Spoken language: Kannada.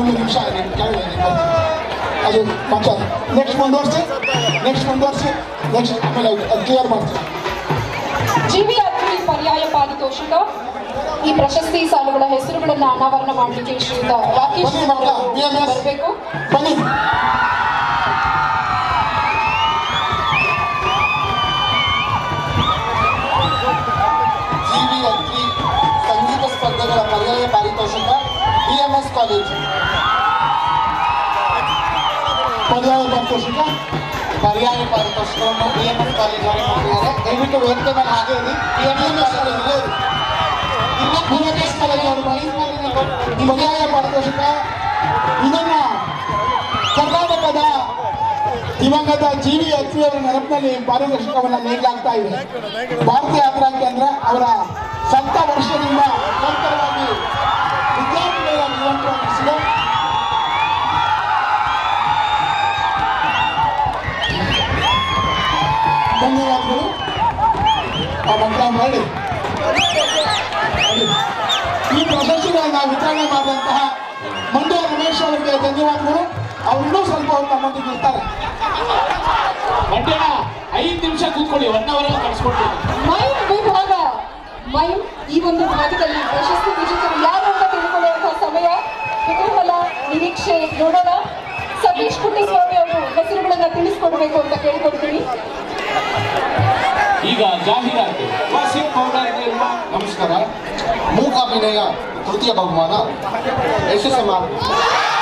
ಒಂದು ನಿಮಿಷ ಕೆಳಗೆ ಅದು ಮತ್ತೆ ನೆಕ್ಸ್ಟ್ ಮುಂದುವರಿಸಿ ನೆಕ್ಸ್ಟ್ ಮುಂದುವರಿಸಿ ನೆಕ್ಸ್ಟ್ ಆಮೇಲೆ ಅದು ಕ್ಲಿಯರ್ ಮಾಡ್ತೀವಿ ಜಿವಿ ಅತ್ರಿ ಪರ್ಯಾಯ ಪಾರಿತೋಷಿಕ ಈ ಪ್ರಶಸ್ತಿ ಸಾಲುಗಳ ಹೆಸರುಗಳನ್ನ ಅನಾವರಣ ಮಾಡಲಿಕ್ಕೆ ಶ್ರೀಯುತ ರಾಕೇಶ್ ಬನ್ನಿ ಕುಮಾರ್ ಮಕ್ಕಳ ಅವರು ಬಿ ಎಂ ಎಸ್ ಬರಬೇಕು ಬನ್ನಿ ಜಿವಿ ಅತ್ರಿ ಸಂಗೀತ ಸ್ಪರ್ಧೆಗಳ ಪರ್ಯಾಯ ಪಾರಿತೋಷಕ ಬಿಎಂಎಸ್ ಕಾಲೇಜ್ ಪರ್ಯಾಯ ಪಾರಿತೋಷಿಕ ಪರ್ಯಾಯ ಪಾರಿತೋಷಕವನ್ನು ಬಿಎಂಎಸ್ ಕಾಲೇಜ್ ಅವರಿಗೆ ಕೊಟ್ಟಿದ್ದಾರೆ ದಯವಿಟ್ಟು ವೇದಿಕೆ ಮೇಲೆ ಹಾಗೆ ಇರಿ ಬಿಎಂಎಸ್ ಕಾಲೇಜ್ ಬಿಎಂಎಸ್ ಕಾಲೇಜ್ ಅವರು ಬನ್ನಿ ಪರ್ಯಾಯ ಪಾರಿತೋಷಿಕ ಇದನ್ನ ಕರ್ನಾಟಕದ ದಿವಂಗತ ಜಿ ವಿ ಅತ್ರಿ ಅವರ ನೆನಪಿನಲ್ಲಿ ಪಾರಿತೋಷಿಕವನ್ನು ನೀಡಲಾಗ್ತಾ ಇದೆ ಭಾರತೀಯ ಯಾತ್ರಾ ಕೇಂದ್ರ ಅವರ ಸತ್ತ ವರ್ಷದಿಂದ ನಿರಂತರವಾಗಿ ವಿದ್ಯಾರ್ಥಿಗಳ ನಿರಂತರವಾಗಿಸಿದೆ ಧನ್ಯವಾದಗಳು ಆ ಮಕ್ಕಳ ಮಾಡಿ ಈ ಪ್ರಶಸ್ತಿಗಳನ್ನ ವಿತರಣೆ ಮಾಡಿದಂತಹ ಮಂಡ್ಯ ರಮೇಶ್ ಅವರಿಗೆ ಧನ್ಯವಾದಗಳು ಅವ್ರು ಇನ್ನೂ ಸ್ವಲ್ಪ ಹೊತ್ತು ನಮ್ಮೊಂದಿಗೆ ಇರ್ತಾರೆ ಮಂಡ್ಯನ ಐದು ನಿಮಿಷ ಕೂತ್ಕೊಳ್ಳಿ ಒನ್ ಅವರ್ ಕಳಿಸ್ಕೊಡ್ತೀನಿ ಮೈಮ್ ವಿಭಾಗ ಮೈಮ್ ಈ ಒಂದು ಭಾಗದಲ್ಲಿ ಪ್ರಶಸ್ತಿ ವಿಜೇತರು ಯಾರು ಅಂತ ತಿಳ್ಕೊಳ್ಳುವಂತಹ ಸಮಯ ಕುತೂಹಲ ನಿರೀಕ್ಷೆ ನೋಡೋಣ ಸತೀಶ್ ಪುಟ್ಟಸ್ವಾಮಿ ಅವರು ಹೆಸರುಗಳನ್ನ ತಿಳಿಸ್ಕೊಡ್ಬೇಕು ಅಂತ ಕೇಳ್ಕೊಡ್ತೀನಿ ಈಗ ಜಾಹೀರಾತು ವಾಸಿಂ ಪೌಡರ್ ನಿರ್ಮಾ ನಮಸ್ಕಾರ ಮೂಕಾಭಿನಯ ತೃತೀಯ ಬಹುಮಾನ ಯಶಸ್ಸಮ್ಮ